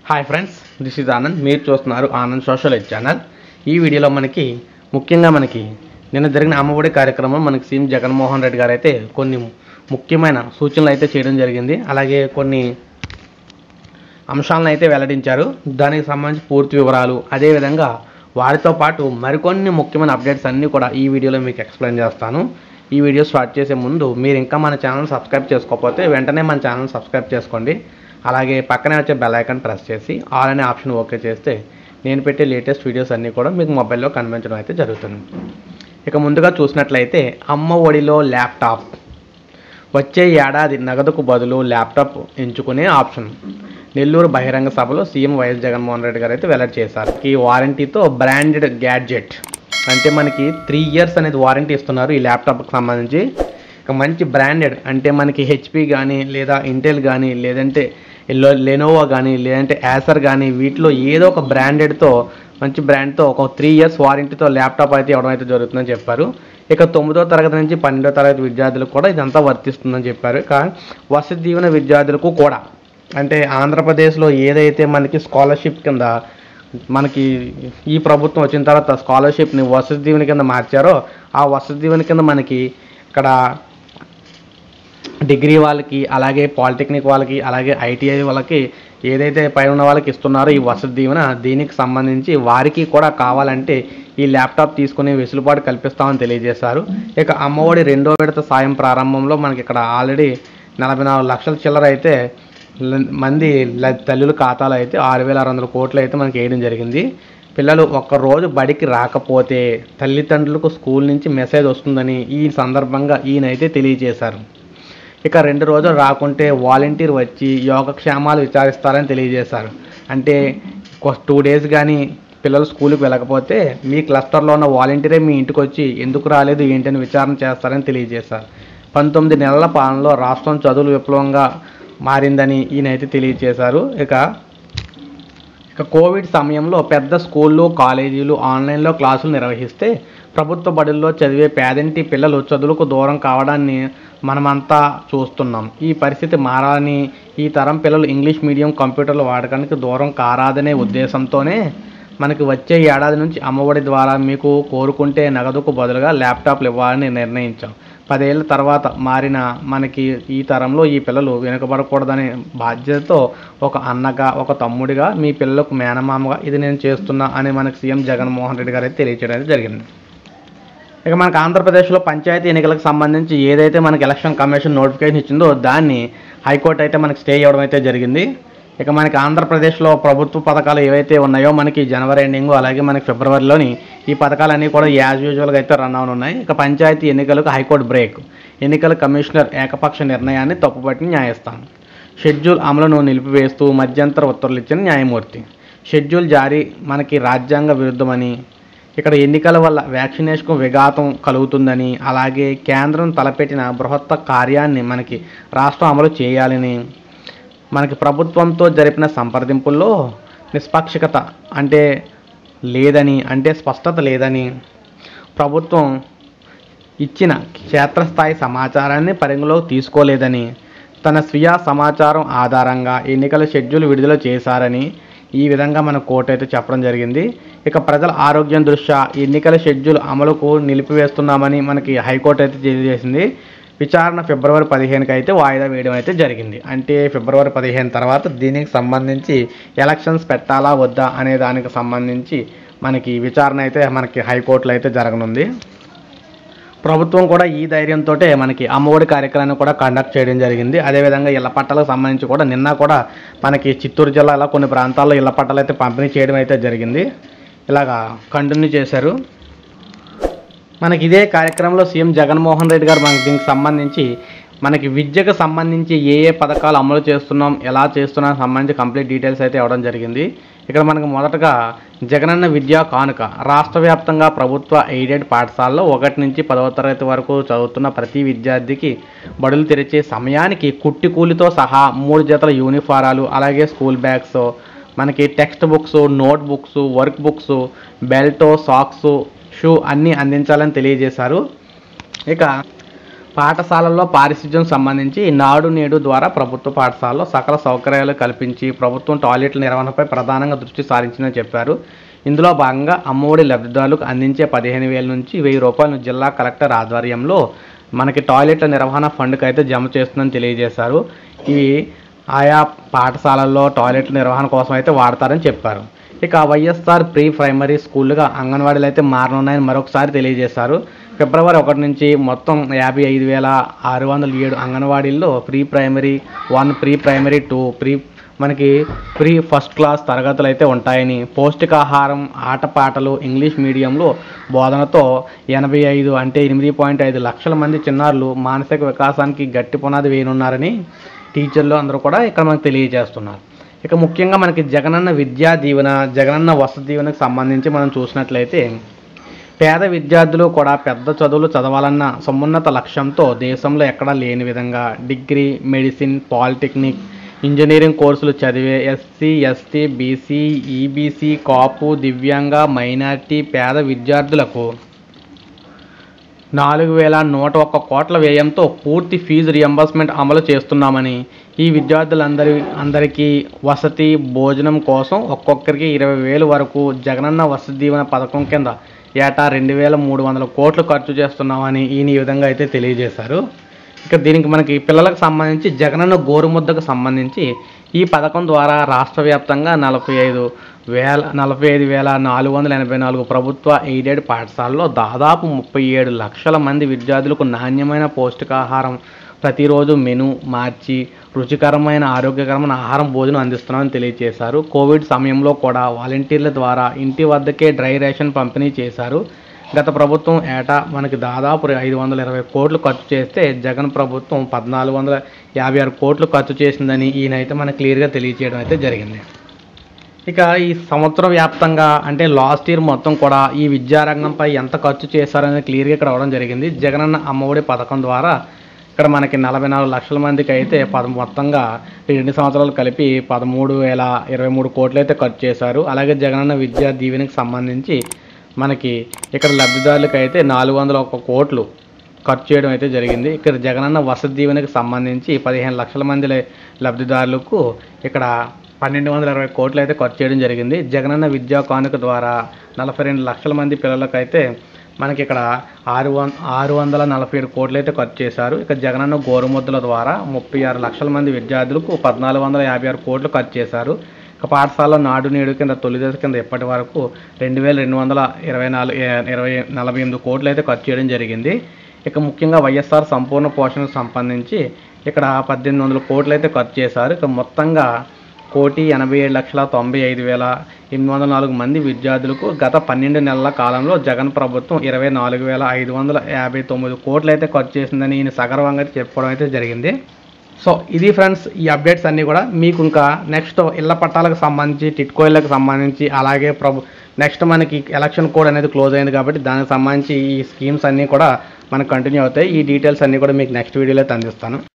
hi friends this is Anand మీరు చూస్తున్నారు Anand social ఎడ్ channel ఈ వీడియోలో మనకి ముఖ్యంగా మనకి నిన్న జరిగిన అమ్మఒడి కార్యక్రమం మనకి సీఎం జగన్మోహన్ రెడ్డి గారు అయితే కొన్ని ముఖ్యమైన సూచనలు అయితే చేయడం జరిగింది అలాగే కొన్ని అంశాలను అయితే వెల్లడించారు దానికి సంబంధించి పూర్తి వివరాలు అదేవిధంగా వారితో పాటు మరికొన్ని ముఖ్యమైన అప్డేట్స్ అన్నీ కూడా ఈ వీడియోలో మీకు ఎక్స్ప్లెయిన్ చేస్తాను ఈ వీడియో స్టార్ట్ చేసే ముందు మీరు ఇంకా మన ఛానల్ సబ్స్క్రైబ్ చేసుకోకపోతే వెంటనే మన ఛానల్ సబ్స్క్రైబ్ చేసుకోండి అలాగే పక్కనే వచ్చే బెల్ ఐకాన్ ప్రెస్ చేసి ఆల్ అనే ఆప్షన్ ఓకే చేస్తే నేను పెట్టే లేటెస్ట్ వీడియోస్ అన్నీ కూడా మీకు మొబైల్లో కనిపించడం అయితే జరుగుతుంది ఇక ముందుగా చూసినట్లయితే అమ్మ ఒడిలో ల్యాప్టాప్ వచ్చే ఏడాది నగదుకు బదులు ల్యాప్టాప్ ఎంచుకునే ఆప్షన్ నెల్లూరు బహిరంగ సభలో సీఎం వైఎస్ జగన్మోహన్ రెడ్డి గారు అయితే వెల్లడి చేశారు ఈ వారంటీతో బ్రాండెడ్ గ్యాడ్జెట్ అంటే మనకి త్రీ ఇయర్స్ అనేది వారంటీ ఇస్తున్నారు ఈ ల్యాప్టాప్కి సంబంధించి ఇక మంచి బ్రాండెడ్ అంటే మనకి హెచ్పి కానీ లేదా ఇంటెల్ కానీ లేదంటే ఎల్లో లెనోవా కానీ లేదంటే యాసర్ కానీ వీటిలో ఏదో ఒక బ్రాండెడ్తో మంచి బ్రాండ్తో ఒక త్రీ ఇయర్స్ వారంటీతో ల్యాప్టాప్ అయితే ఇవ్వడం అయితే జరుగుతుందని చెప్పారు ఇక తొమ్మిదో తరగతి నుంచి పన్నెండో తరగతి విద్యార్థులకు కూడా ఇదంతా వర్తిస్తుందని చెప్పారు ఇక వసతి దీవెన విద్యార్థులకు కూడా అంటే ఆంధ్రప్రదేశ్లో ఏదైతే మనకి స్కాలర్షిప్ కింద మనకి ఈ ప్రభుత్వం వచ్చిన తర్వాత స్కాలర్షిప్ని వసతి దీవెన కింద మార్చారో ఆ వసతి దీవెన కింద మనకి ఇక్కడ డిగ్రీ వాళ్ళకి అలాగే పాలిటెక్నిక్ వాళ్ళకి అలాగే ఐటీఐ వాళ్ళకి ఏదైతే పై ఉన్న వాళ్ళకి ఇస్తున్నారో ఈ వసతి దీవెన దీనికి సంబంధించి వారికి కూడా కావాలంటే ఈ ల్యాప్టాప్ తీసుకునే వెసులుబాటు కల్పిస్తామని తెలియజేశారు ఇక అమ్మఒడి రెండో విడత సాయం ప్రారంభంలో మనకి ఇక్కడ ఆల్రెడీ నలభై నాలుగు లక్షల చిల్లర అయితే ల- మంది ల- తల్లుల ఖాతాలో అయితే ఆరు వేల ఆరు వందల కోట్లు అయితే మనకి వేయడం జరిగింది పిల్లలు ఒక్కరోజు బడికి రాకపోతే తల్లిదండ్రులకు స్కూల్ నుంచి మెసేజ్ వస్తుందని ఈ సందర్భంగా ఈయనైతే తెలియజేశారు ఇక రెండు రోజులు రాకుంటే వాలంటీర్ వచ్చి యోగక్షేమాలు విచారిస్తారని తెలియజేశారు అంటే టూ డేస్ కానీ పిల్లలు స్కూల్కి వెళ్ళకపోతే మీ క్లస్టర్లో ఉన్న వాలంటీరే మీ ఇంటికి వచ్చి ఎందుకు రాలేదు ఏంటని విచారణ చేస్తారని తెలియజేశారు పంతొమ్మిది నెలల పాలనలో రాష్ట్రం చదువులు విప్లవంగా మారిందని ఈయనైతే తెలియజేశారు ఇక ఇక కోవిడ్ సమయంలో పెద్ద స్కూళ్ళు కాలేజీలు ఆన్లైన్లో క్లాసులు నిర్వహిస్తే ప్రభుత్వ బడుల్లో చదివే పేదంటి పిల్లలు చదువులకు దూరం కావడాన్ని మనమంతా చూస్తున్నాం ఈ పరిస్థితి మారాలని ఈ తరం పిల్లలు ఇంగ్లీష్ మీడియం కంప్యూటర్ల వాడకానికి దూరం కారాదనే ఉద్దేశంతోనే మనకి వచ్చే ఏడాది నుంచి అమ్మఒడి ద్వారా మీకు కోరుకుంటే నగదుకు బదులుగా ల్యాప్టాప్లు ఇవ్వాలని నిర్ణయించాం పదేళ్ల తర్వాత మారిన మనకి ఈ తరంలో ఈ పిల్లలు వెనుకబడకూడదనే బాధ్యతతో ఒక అన్నగా ఒక తమ్ముడిగా మీ పిల్లలకు మేనమామగా ఇది నేను చేస్తున్నా అని మనకి సీఎం జగన్మోహన్ రెడ్డి గారు అయితే తెలియచేయడం అయితే జరిగింది ఇక మనకు ఆంధ్రప్రదేశ్లో పంచాయతీ ఎన్నికలకు సంబంధించి ఏదైతే మనకి ఎలక్షన్ కమిషన్ నోటిఫికేషన్ ఇచ్చిందో దాన్ని హైకోర్టు అయితే మనకి స్టే ఇవ్వడం అయితే జరిగింది ఇక మనకి ఆంధ్రప్రదేశ్లో ప్రభుత్వ పథకాలు ఏవైతే ఉన్నాయో మనకి జనవరి ఎండింగ్ అలాగే మనకి ఫిబ్రవరిలోని ఈ పథకాలన్నీ కూడా యాజ్ యూజువల్గా అయితే రన్ ఉన్నాయి ఇక పంచాయతీ ఎన్నికలకు హైకోర్టు బ్రేక్ ఎన్నికల కమిషనర్ ఏకపక్ష నిర్ణయాన్ని తప్పుపట్టిన న్యాయస్థానం షెడ్యూల్ అమలును నిలిపివేస్తూ మధ్యంతర ఉత్తర్వులు ఇచ్చిన న్యాయమూర్తి షెడ్యూల్ జారీ మనకి రాజ్యాంగ విరుద్ధమని ఇక్కడ ఎన్నికల వల్ల వ్యాక్సినేషన్కు విఘాతం కలుగుతుందని అలాగే కేంద్రం తలపెట్టిన బృహత్త కార్యాన్ని మనకి రాష్ట్రం అమలు చేయాలని మనకి ప్రభుత్వంతో జరిపిన సంప్రదింపుల్లో నిష్పాక్షికత అంటే లేదని అంటే స్పష్టత లేదని ప్రభుత్వం ఇచ్చిన క్షేత్రస్థాయి సమాచారాన్ని పరిగణలోకి తీసుకోలేదని తన స్వీయ సమాచారం ఆధారంగా ఎన్నికల షెడ్యూల్ విడుదల చేశారని ఈ విధంగా మన కోర్టు అయితే చెప్పడం జరిగింది ఇక ప్రజల ఆరోగ్యం దృష్ట్యా ఎన్నికల షెడ్యూల్ అమలుకు నిలిపివేస్తున్నామని మనకి హైకోర్టు అయితే తెలియజేసింది విచారణ ఫిబ్రవరి పదిహేనుకి అయితే వాయిదా వేయడం అయితే జరిగింది అంటే ఫిబ్రవరి పదిహేను తర్వాత దీనికి సంబంధించి ఎలక్షన్స్ పెట్టాలా వద్దా అనే దానికి సంబంధించి మనకి విచారణ అయితే మనకి హైకోర్టులో అయితే జరగనుంది ప్రభుత్వం కూడా ఈ ధైర్యంతో మనకి అమ్మఒడి కార్యక్రమాన్ని కూడా కండక్ట్ చేయడం జరిగింది అదేవిధంగా ఇళ్ల పట్టాలకు సంబంధించి కూడా నిన్న కూడా మనకి చిత్తూరు జిల్లాలో కొన్ని ప్రాంతాల్లో ఇళ్ల పట్టాలు అయితే పంపిణీ చేయడం అయితే జరిగింది ఇలాగా కంటిన్యూ చేశారు మనకి ఇదే కార్యక్రమంలో సీఎం జగన్మోహన్ రెడ్డి గారు మనకి దీనికి సంబంధించి మనకి విద్యకు సంబంధించి ఏ ఏ పథకాలు అమలు చేస్తున్నాం ఎలా చేస్తున్నాం సంబంధించి కంప్లీట్ డీటెయిల్స్ అయితే ఇవ్వడం జరిగింది ఇక్కడ మనకు మొదటగా జగనన్న విద్యా కానుక రాష్ట్ర వ్యాప్తంగా ప్రభుత్వ ఎయిడెడ్ పాఠశాలలో ఒకటి నుంచి పదవ తరగతి వరకు చదువుతున్న ప్రతి విద్యార్థికి బడులు తెరిచే సమయానికి కుట్టి కూలితో సహా మూడు జతల యూనిఫారాలు అలాగే స్కూల్ బ్యాగ్స్ మనకి textbooks notebooks workbooks belt socks shoe అన్నీ అందించాలని తెలియజేశారు ఇక పాఠశాలల్లో పారిశుధ్యం సంబంధించి నాడు నేడు ద్వారా ప్రభుత్వ పాఠశాలలో సకల సౌకర్యాలు కల్పించి ప్రభుత్వం టాయిలెట్ల నిర్వహణపై ప్రధానంగా దృష్టి సారించిందని చెప్పారు ఇందులో భాగంగా అమ్మఒడి లబ్ధిదారులకు అందించే పదిహేను వేల నుంచి వెయ్యి రూపాయలను జిల్లా కలెక్టర్ ఆధ్వర్యంలో మనకి టాయిలెట్ల నిర్వహణ ఫండ్కి అయితే జమ చేస్తుందని తెలియజేశారు ఇవి ఆయా పాఠశాలల్లో టాయిలెట్ల నిర్వహణ కోసం అయితే వాడతారని చెప్పారు ఇక వైఎస్ఆర్ ప్రీ ప్రైమరీ స్కూళ్ళుగా అంగన్వాడీలు అయితే మారనున్నాయని మరొకసారి తెలియజేశారు ఫిబ్రవరి ఒకటి నుంచి మొత్తం యాభై ఐదు వేల ఆరు వందల ఏడు అంగన్వాడీల్లో pre primary one pre primary two pre మనకి ప్రీ ఫస్ట్ క్లాస్ తరగతులు అయితే ఉంటాయని పౌష్టికాహారం ఆటపాటలు ఇంగ్లీష్ మీడియంలో బోధనతో ఎనభై ఐదు అంటే ఎనిమిది పాయింట్ ఐదు లక్షల మంది చిన్నారులు మానసిక వికాసానికి గట్టి పునాది వేయనున్నారని టీచర్లు అందరూ కూడా ఇక్కడ మనకు తెలియజేస్తున్నారు ఇక ముఖ్యంగా మనకి జగనన్న విద్యా దీవెన జగనన్న వసతి దీవెనకు సంబంధించి మనం చూసినట్లయితే పేద విద్యార్థులు కూడా పెద్ద చదువులు చదవాలన్న సమున్నత లక్ష్యంతో దేశంలో ఎక్కడా లేని విధంగా డిగ్రీ మెడిసిన్ పాలిటెక్నిక్ ఇంజనీరింగ్ కోర్సులు చదివే SC ST BC EBC Kapu దివ్యాంగ మైనారిటీ పేద విద్యార్థులకు నాలుగు వేల నూట ఒక్క కోట్ల వ్యయంతో పూర్తి ఫీజు రియంబర్స్మెంట్ అమలు చేస్తున్నామని ఈ విద్యార్థులందరి అందరికీ వసతి భోజనం కోసం ఒక్కొక్కరికి ఇరవై వేలు వరకు జగనన్న వసతి దీవెన పథకం కింద ఏటా రెండు వేల మూడు వందల కోట్లు ఖర్చు చేస్తున్నామని ఈయన ఈ విధంగా అయితే తెలియజేశారు ఇక దీనికి మనకి పిల్లలకు సంబంధించి జగనన్న గోరుముద్దకు సంబంధించి ఈ పథకం ద్వారా రాష్ట్ర వ్యాప్తంగా నలభై ఐదు వేల నలభై ఐదు వేల నాలుగు వందల ఎనభై నాలుగు ప్రభుత్వ ఎయిడెడ్ పాఠశాలలో దాదాపు ముప్పై ఏడు లక్షల మంది విద్యార్థులకు నాణ్యమైన పౌష్టికాహారం ప్రతిరోజు మెను మార్చి రుచికరమైన ఆరోగ్యకరమైన ఆహారం భోజనం అందిస్తున్నామని తెలియజేశారు కోవిడ్ సమయంలో కూడా వాలంటీర్ల ద్వారా ఇంటి వద్దకే డ్రై రేషన్ పంపిణీ చేశారు గత ప్రభుత్వం ఏటా మనకి దాదాపు ఐదు వందల ఇరవై కోట్లు ఖర్చు చేస్తే జగన్ ప్రభుత్వం పద్నాలుగు వందల యాభై ఆరు కోట్లు ఖర్చు చేసిందని ఈయనైతే మనకు క్లియర్గా తెలియజేయడం అయితే జరిగింది ఇక ఈ సంవత్సరం వ్యాప్తంగా అంటే లాస్ట్ ఇయర్ మొత్తం కూడా ఈ విద్యారంగంపై ఎంత ఖర్చు చేశారనేది క్లియర్గా ఇక్కడ అవడం జరిగింది జగనన్న అమ్మఒడి పథకం ద్వారా ఇక్కడ మనకి నలభై నాలుగు లక్షల మందికి అయితే పద మొత్తంగా ఈ రెండు సంవత్సరాలు కలిపి పదమూడు వేల ఇరవై మూడు కోట్లు అయితే ఖర్చు చేశారు అలాగే జగనన్న విద్యా దీవెనకి సంబంధించి మనకి ఇక్కడ లబ్ధిదారులకు అయితే నాలుగు వందల ఒక్క కోట్లు ఖర్చు చేయడం అయితే జరిగింది ఇక్కడ జగనన్న వసతి దీవెనకి సంబంధించి పదిహేను లక్షల మంది లే- లబ్ధిదారులకు ఇక్కడ పన్నెండు వందల ఇరవై కోట్లు అయితే ఖర్చు చేయడం జరిగింది జగనన్న విద్యా కానుక ద్వారా నలభై రెండు లక్షల మంది పిల్లలకు అయితే మనకి ఇక్కడ ఆరు వం ఆరు వందల నలభై ఏడు కోట్లు అయితే ఖర్చు చేశారు ఇక జగనన్న గోరుముద్దల ద్వారా ముప్పై ఆరు లక్షల మంది విద్యార్థులకు పద్నాలుగు వందల యాభై ఆరు కోట్లు ఖర్చు చేశారు ఇక పాఠశాలలో నాడు నేడు కింద తొలి దశ కింద ఇప్పటి వరకు రెండు వేల రెండు వందల ఇరవై నాలుగు ఇరవై నలభై ఎనిమిది కోట్లు అయితే ఖర్చు చేయడం జరిగింది ఇక ముఖ్యంగా వైఎస్ఆర్ సంపూర్ణ పోషణకు సంబంధించి ఇక్కడ పద్దెనిమిది వందల కోట్లు అయితే ఖర్చు చేశారు ఇక మొత్తంగా కోటి ఎనభై ఏడు లక్షల తొంభై ఐదు వేల ఎనిమిది వందల నాలుగు మంది విద్యార్థులకు గత పన్నెండు నెలల కాలంలో జగన్ ప్రభుత్వం ఇరవై నాలుగు వేల ఐదు వందల యాభై తొమ్మిది కోట్లు అయితే ఖర్చు చేసిందని ఈయన సగర్వంగా అయితే చెప్పుకోవడం అయితే జరిగింది సో ఇది ఫ్రెండ్స్ ఈ అప్డేట్స్ అన్నీ కూడా మీకు ఇంకా నెక్స్ట్ ఇళ్ల పట్టాలకు సంబంధించి టిట్కోయిళ్ళకి సంబంధించి అలాగే ప్రభు నెక్స్ట్ మనకి ఎలక్షన్ కోడ్ అనేది క్లోజ్ అయింది కాబట్టి దానికి సంబంధించి ఈ స్కీమ్స్ అన్నీ కూడా మనకు కంటిన్యూ అవుతాయి ఈ డీటెయిల్స్ అన్నీ కూడా మీకు నెక్స్ట్ వీడియోలో అయితే అందిస్తాను